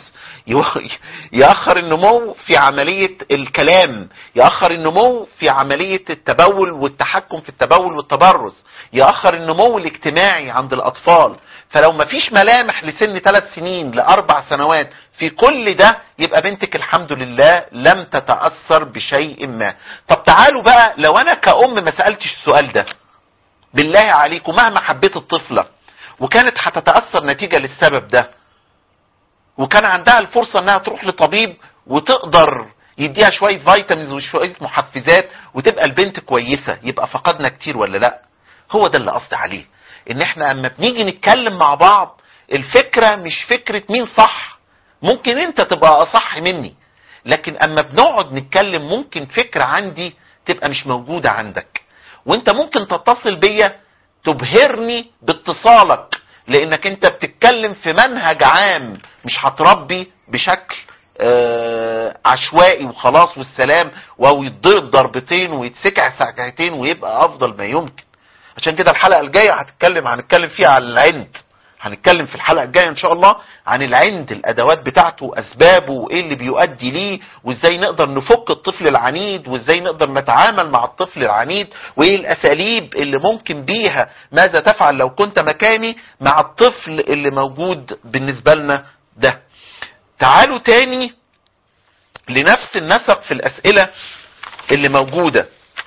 يو- يأخر النمو في عملية الكلام يأخر النمو في عملية التبول والتحكم في التبول والتبرز يأخر النمو الاجتماعي عند الأطفال فلو مفيش ملامح لسن ثلاث سنين لأربع سنوات في كل ده يبقى بنتك الحمد لله لم تتأثر بشيء ما طب تعالوا بقى لو أنا كأم ما سألتش السؤال ده بالله عليكم مهما حبيت الطفلة وكانت هتتأثر نتيجة للسبب ده وكان عندها الفرصة انها تروح لطبيب وتقدر يديها شوية فيتامينز وشوية محفزات وتبقى البنت كويسة يبقى فقدنا كتير ولا لا هو ده اللي قصدي عليه ان احنا اما بنيجي نتكلم مع بعض الفكرة مش فكرة مين صح ممكن انت تبقى اصح مني لكن اما بنقعد نتكلم ممكن فكرة عندي تبقى مش موجودة عندك وانت ممكن تتصل بيا تبهرني باتصالك لانك انت بتتكلم في منهج عام مش هتربي بشكل آه عشوائي وخلاص والسلام وهو يتضرب ضربتين ويتسكع سكعتين ويبقى افضل ما يمكن عشان كده الحلقة الجاية هتتكلم هنتكلم فيها عن العند هنتكلم في الحلقة الجاية ان شاء الله عن العند الادوات بتاعته واسبابه وايه اللي بيؤدي ليه وازاي نقدر نفك الطفل العنيد وازاي نقدر نتعامل مع الطفل العنيد وايه الاساليب اللي ممكن بيها ماذا تفعل لو كنت مكاني مع الطفل اللي موجود بالنسبة لنا ده تعالوا تاني لنفس النسق في الاسئلة اللي موجودة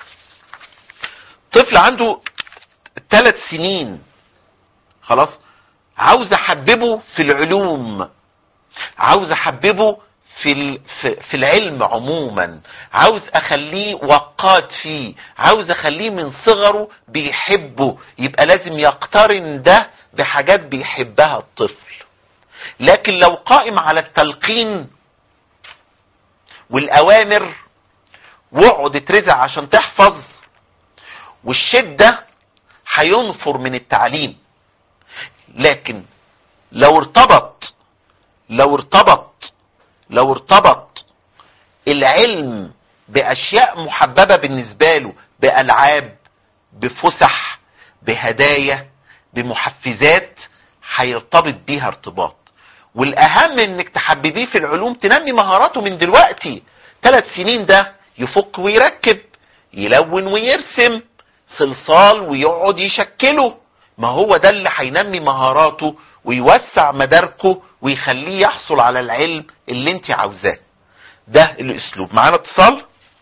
طفل عنده ثلاث سنين خلاص عاوز احببه في العلوم عاوز احببه في ال- في في العلم عموما عاوز اخليه وقاد فيه عاوز اخليه من صغره بيحبه يبقى لازم يقترن ده بحاجات بيحبها الطفل لكن لو قائم على التلقين والاوامر واقعد اترزع عشان تحفظ والشدة هينفر من التعليم لكن لو ارتبط لو ارتبط لو ارتبط العلم بأشياء محببة بالنسبة له بألعاب بفسح بهدايا بمحفزات هيرتبط بيها ارتباط والأهم انك تحببيه في العلوم تنمي مهاراته من دلوقتي ثلاث سنين ده يفك ويركب يلون ويرسم صلصال ويقعد يشكله ما هو ده اللي هينمي مهاراته ويوسع مداركه ويخليه يحصل على العلم اللي انت عاوزاه ده الاسلوب معانا اتصال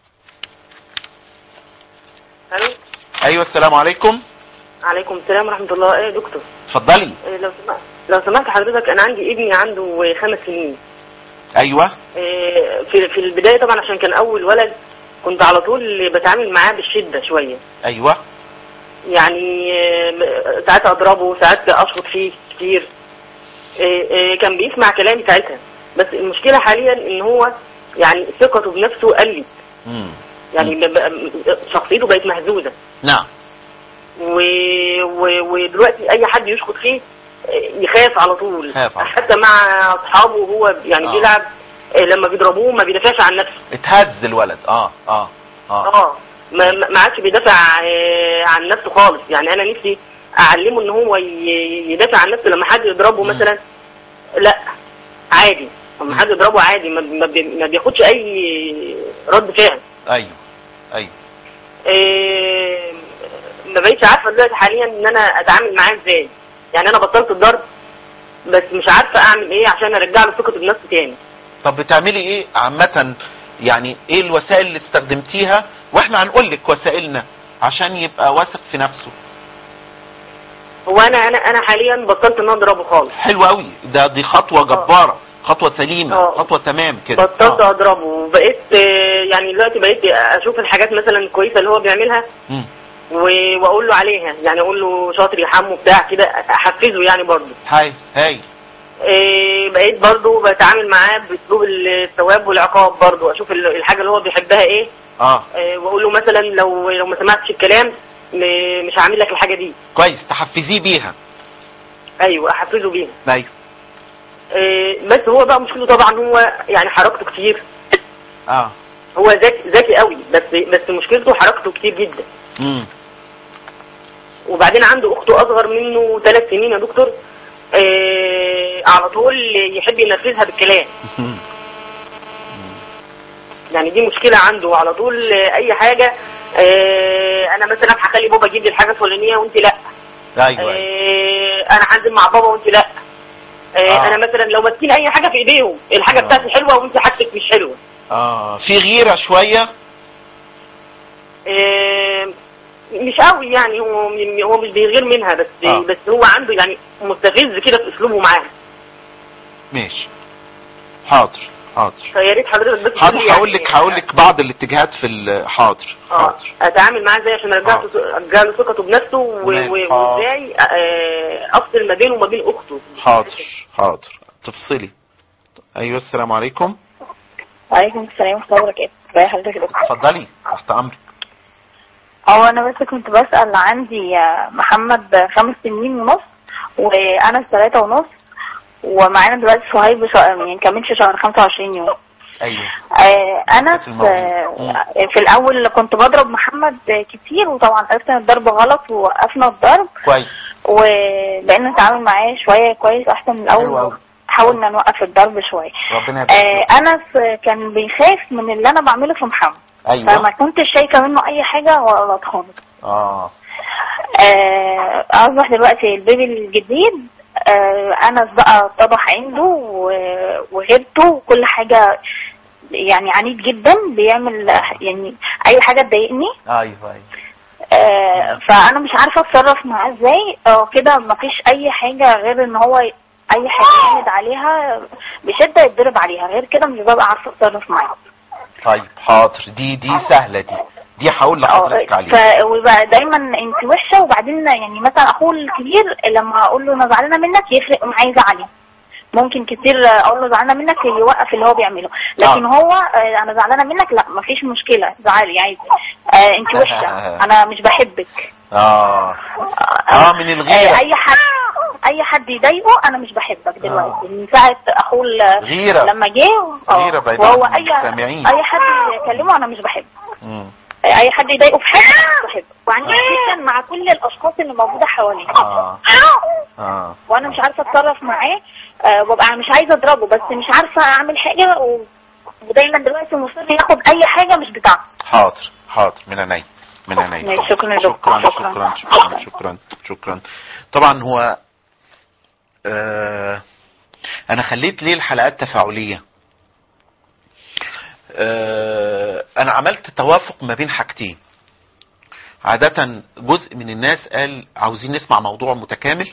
الو ايوه السلام عليكم عليكم السلام ورحمه الله ايه يا دكتور اتفضلي إيه لو سمحت لو سمحت حضرتك انا عندي ابني عنده خمس سنين ايوه إيه في في البدايه طبعا عشان كان اول ولد كنت على طول بتعامل معاه بالشده شويه ايوه يعني إيه، ساعات اضربه ساعات اشخط فيه كتير إيه، إيه، كان بيسمع كلامي ساعتها بس المشكله حاليا ان هو يعني ثقته بنفسه قلت مم. يعني ب- ب- شخصيته بقت مهزوزه نعم و... و... ودلوقتي اي حد يشخط فيه يخاف على طول يخاف على طول. حتى مع اصحابه وهو يعني آه. بيلعب آه، لما بيضربوه ما بيدافعش عن نفسه اتهز الولد اه اه اه اه ما ما ما عادش بيدافع آه، عن نفسه خالص يعني انا نفسي اعلمه ان هو ي- يدافع عن نفسه لما حد يضربه مم. مثلا لا عادي لما حد يضربه عادي ما ما بي- ما بياخدش اي رد فعل ايوه ايوه إيه، ما بقيتش عارفه دلوقتي حاليا ان انا اتعامل معاه ازاي يعني انا بطلت الضرب بس مش عارفه اعمل ايه عشان ارجع له ثقته بنفسه تاني طب بتعملي ايه عامة يعني ايه الوسائل اللي استخدمتيها واحنا هنقول لك وسائلنا عشان يبقى واثق في نفسه هو انا انا انا حاليا بطلت ان أنا اضربه خالص حلو قوي ده دي خطوة جبارة خطوة سليمة آه. خطوة تمام كده بطلت آه. اضربه وبقيت آه، يعني دلوقتي بقيت اشوف الحاجات مثلا الكويسه اللي هو بيعملها مم. و- واقول له عليها يعني اقول له شاطر يا حمو بتاع كده احفزه يعني برضه هاي هاي إيه، بقيت برضه بتعامل معاه باسلوب الثواب والعقاب برضه اشوف ال- الحاجه اللي هو بيحبها ايه اه إيه، واقول له مثلا لو لو ما سمعتش الكلام م- مش هعمل لك الحاجه دي كويس تحفزيه بيها ايوه احفزه بيها ايوه إيه، بس هو بقى مشكلته طبعا هو يعني حركته كتير اه هو ذكي ذكي قوي بس بس مشكلته حركته كتير جدا امم وبعدين عنده اخته اصغر منه ثلاث سنين يا دكتور إيه، على طول يحب ينفذها بالكلام يعني دي مشكلة عنده على طول اي حاجة آه، انا مثلا هخلي بابا يجيب لي الحاجة الفلانية وانت لا ايوه ايوه آه، انا هنزل مع بابا وانت لا آه، آه. انا مثلا لو ماسكين اي حاجة في ايديهم الحاجة آه. بتاعتي حلوة وانت حاجتك مش حلوة اه في غيرة شوية آه، مش قوي يعني هو هو مش بيغير منها بس آه. بس هو عنده يعني مستفز كده في اسلوبه معاها ماشي حاضر حاضر فيا ريت حضرتك بس حاضر تقولي هقول يعني لك هقول لك بعض الاتجاهات في ال- حاضر اه حاضر اتعامل معاه ازاي عشان ارجع آه. له ارجع له ثقته بنفسه و- تمام. و- آه. وازاي آه، افصل ما بينه وما بين اخته حاضر حاضر تفصلي ايوه السلام عليكم وعليكم السلام ورحمة الله وبركاته ازي حضرتك يا دكتور اتفضلي تحت امرك هو انا بس كنت بسأل عندي آه، محمد خمس سنين ونص وانا ثلاثة ونص ومعانا دلوقتي صهيب شهر يعني كملش شهر 25 يوم ايوه آه، انا في الموضوع. في, في الاول كنت بضرب محمد كتير وطبعا عرفت ان الضرب غلط ووقفنا الضرب كويس وبقينا نتعامل معاه شوية كويس احسن من حلو الاول أوي. حاولنا نوقف الضرب شوية ربنا آه، يبارك انس كان بيخاف من اللي انا بعمله في محمد ايوه فما كنتش شايفة منه اي حاجة غلط خالص اه آه، اصبح دلوقتي البيبي الجديد آه، انس بقى اتضح عنده و- وغيرته وكل حاجة يعني عنيد جدا بيعمل يعني اي حاجة تضايقني ايوه ايوه آه، فانا مش عارفة اتصرف معاه ازاي آه، كده مفيش اي حاجة غير ان هو ي- اي حاجة يعمد عليها بشدة يتضرب عليها غير كده مش ببقى عارفة اتصرف معاه طيب حاضر دي دي سهلة دي دي هقول لحضرتك عليها ف- ويبقى دايما انت وحشه وبعدين يعني مثلا اخوه الكبير لما اقول له انا زعلانه منك يفرق معايا زعلي ممكن كتير اقول له زعلانه منك يوقف اللي هو بيعمله لكن آه. هو آه، انا زعلانه منك لا مفيش مشكله زعلي عادي آه، انت وحشه انا مش بحبك اه اه من الغيرة آه، اي حد اي حد يضايقه انا مش بحبك دلوقتي من ساعه اخوه ال- غيرة لما جه آه، غيرة بعيد وهو عن اي المستمعين. اي حد يكلمه انا مش بحبه مم. اي حد يضايقه في حاجه أنا مش بحبه وعندي جدا مع كل الاشخاص اللي موجوده حواليه اه اه وانا مش عارفه اتصرف معاه آه، ببقى مش عايزه اضربه بس مش عارفه اعمل حاجه و... ودايما دلوقتي مصر ياخد اي حاجه مش بتاعته حاضر حاضر من عينيا من عينيا ماشي، شكرا يا شكرا دكتور. شكرا شكرا شكرا شكرا طبعا هو آه انا خليت ليه الحلقات تفاعلية آه انا عملت توافق ما بين حاجتين عادة جزء من الناس قال عاوزين نسمع موضوع متكامل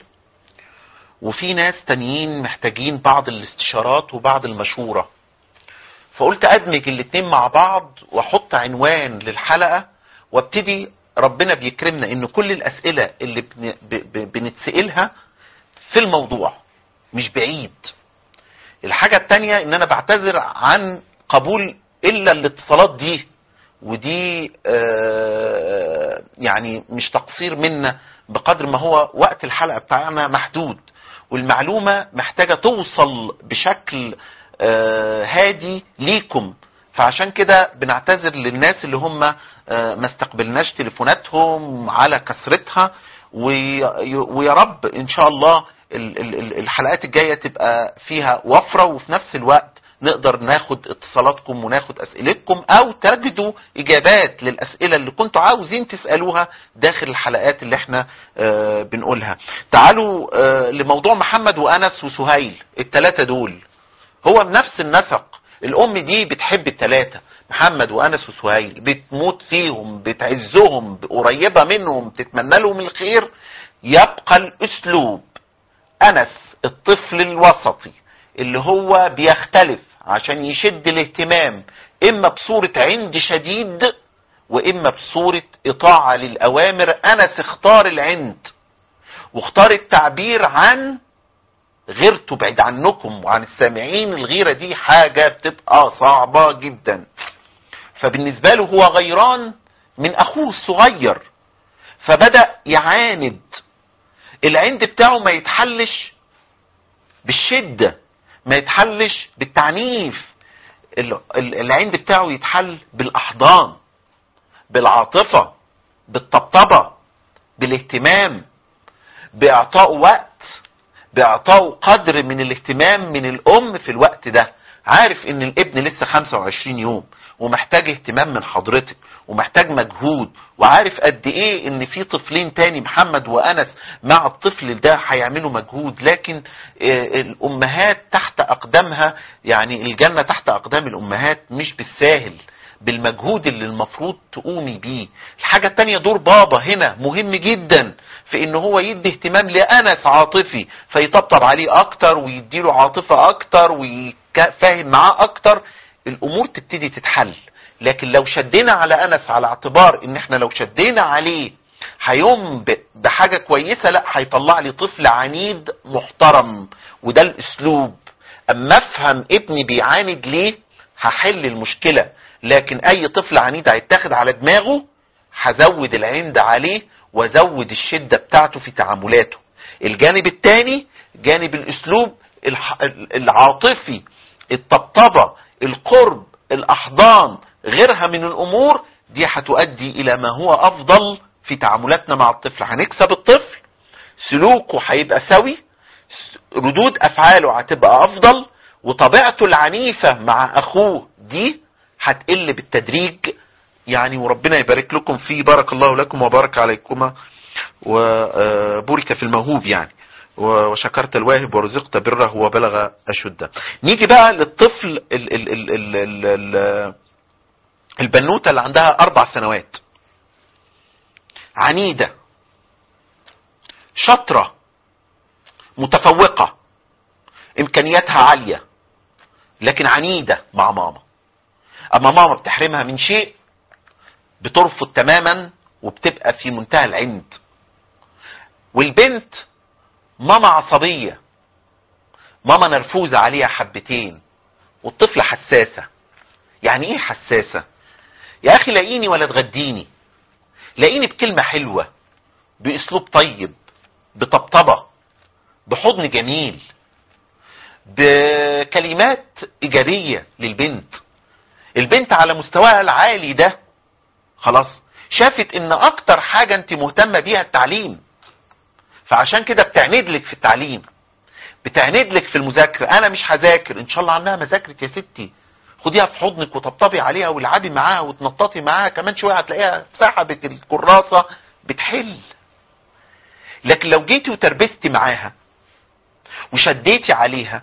وفي ناس تانيين محتاجين بعض الاستشارات وبعض المشورة فقلت ادمج الاتنين مع بعض واحط عنوان للحلقة وابتدي ربنا بيكرمنا ان كل الاسئلة اللي بن- ب- ب- بنتسألها في الموضوع مش بعيد الحاجة التانية ان انا بعتذر عن قبول الا الاتصالات دي ودي آه، يعني مش تقصير منا بقدر ما هو وقت الحلقة بتاعنا محدود والمعلومة محتاجة توصل بشكل آه، هادي ليكم فعشان كده بنعتذر للناس اللي هم آه، ما استقبلناش تليفوناتهم على كثرتها وي- ويا رب ان شاء الله ال- ال- ال- الحلقات الجاية تبقى فيها وفرة وفي نفس الوقت نقدر ناخد اتصالاتكم وناخد اسئلتكم او تجدوا اجابات للاسئلة اللي كنتوا عاوزين تسألوها داخل الحلقات اللي احنا آه، بنقولها تعالوا آه، لموضوع محمد وانس وسهيل التلاتة دول هو بنفس النسق الام دي بتحب التلاتة محمد وانس وسهيل بتموت فيهم بتعزهم قريبة منهم تتمنى لهم الخير يبقى الاسلوب انس الطفل الوسطي اللي هو بيختلف عشان يشد الاهتمام اما بصورة عند شديد واما بصورة اطاعة للاوامر انس اختار العند واختار التعبير عن غيرته بعيد عنكم وعن السامعين الغيرة دي حاجة بتبقى صعبة جدا فبالنسبة له هو غيران من اخوه الصغير فبدأ يعاند العند بتاعه ما يتحلش بالشدة ما يتحلش بالتعنيف ال- ال- العند بتاعه يتحل بالاحضان بالعاطفة بالطبطبة بالاهتمام باعطاء وقت باعطائه قدر من الاهتمام من الام في الوقت ده عارف ان الابن لسه 25 يوم ومحتاج اهتمام من حضرتك ومحتاج مجهود وعارف قد ايه ان في طفلين تاني محمد وانس مع الطفل ده هيعملوا مجهود لكن آه، الامهات تحت اقدامها يعني الجنة تحت اقدام الامهات مش بالساهل بالمجهود اللي المفروض تقومي بيه الحاجة التانية دور بابا هنا مهم جدا في ان هو يدي اهتمام لانس عاطفي فيطبطب عليه اكتر ويديله عاطفة اكتر ويفهم معاه اكتر الامور تبتدي تتحل لكن لو شدينا على انس على اعتبار ان احنا لو شدينا عليه هيقوم ب- بحاجة كويسة لا هيطلع لي طفل عنيد محترم وده الاسلوب اما افهم ابني بيعاند ليه هحل المشكلة لكن اي طفل عنيد هيتاخد على دماغه هزود العند عليه وازود الشدة بتاعته في تعاملاته الجانب الثاني جانب الاسلوب الح- العاطفي الطبطبة القرب الاحضان غيرها من الامور دي هتؤدي الى ما هو افضل في تعاملاتنا مع الطفل هنكسب الطفل سلوكه هيبقى سوي س- ردود افعاله هتبقى افضل وطبيعته العنيفة مع اخوه دي هتقل بالتدريج يعني وربنا يبارك لكم فيه بارك الله لكم وبارك عليكما وبورك في الموهوب يعني وشكرت الواهب ورزقت بره وبلغ أشده نيجي بقى للطفل ال ال ال ال ال ال البنوتة اللي عندها أربع سنوات عنيدة شاطرة متفوقة إمكانياتها عالية لكن عنيدة مع ماما أما ماما بتحرمها من شيء بترفض تماما وبتبقى في منتهى العند والبنت ماما عصبية ماما نرفوزة عليها حبتين والطفلة حساسة يعني ايه حساسة يا اخي لاقيني ولا تغديني لاقيني بكلمة حلوة باسلوب طيب بطبطبة بحضن جميل بكلمات ايجابية للبنت البنت على مستواها العالي ده خلاص شافت ان اكتر حاجة انت مهتمة بيها التعليم فعشان كده بتعند لك في التعليم بتعند لك في المذاكرة انا مش هذاكر ان شاء الله عنها مذاكرة يا ستي خديها في حضنك وطبطبي عليها والعبي معاها وتنططي معاها كمان شوية هتلاقيها سحبت الكراسة بتحل لكن لو جيتي وتربستي معاها وشديتي عليها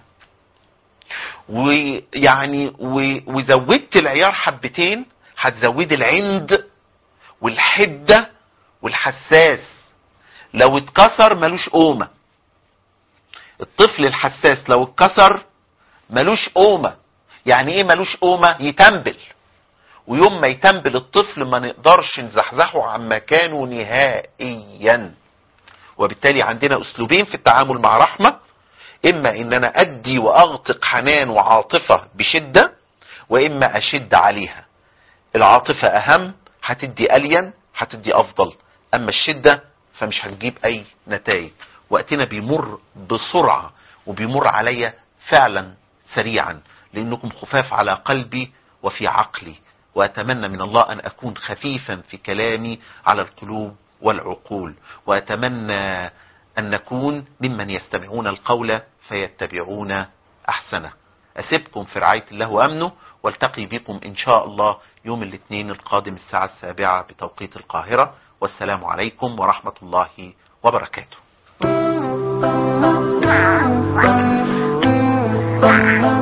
ويعني وزودت العيار حبتين هتزودي العند والحدة والحساس لو اتكسر ملوش قومة الطفل الحساس لو اتكسر ملوش قومة يعني ايه ملوش قومة يتنبل ويوم ما يتنبل الطفل ما نقدرش نزحزحه عن مكانه نهائيا وبالتالي عندنا اسلوبين في التعامل مع رحمة اما ان انا ادي واغطق حنان وعاطفة بشدة واما اشد عليها العاطفة اهم هتدي الين هتدي افضل اما الشدة فمش هتجيب اي نتائج وقتنا بيمر بسرعة وبيمر عليا فعلا سريعا لانكم خفاف على قلبي وفي عقلي واتمنى من الله ان اكون خفيفا في كلامي على القلوب والعقول واتمنى ان نكون ممن يستمعون القول فيتبعون احسنه اسيبكم في رعاية الله وامنه والتقي بكم ان شاء الله يوم الاثنين القادم الساعة السابعة بتوقيت القاهرة والسلام عليكم ورحمة الله وبركاته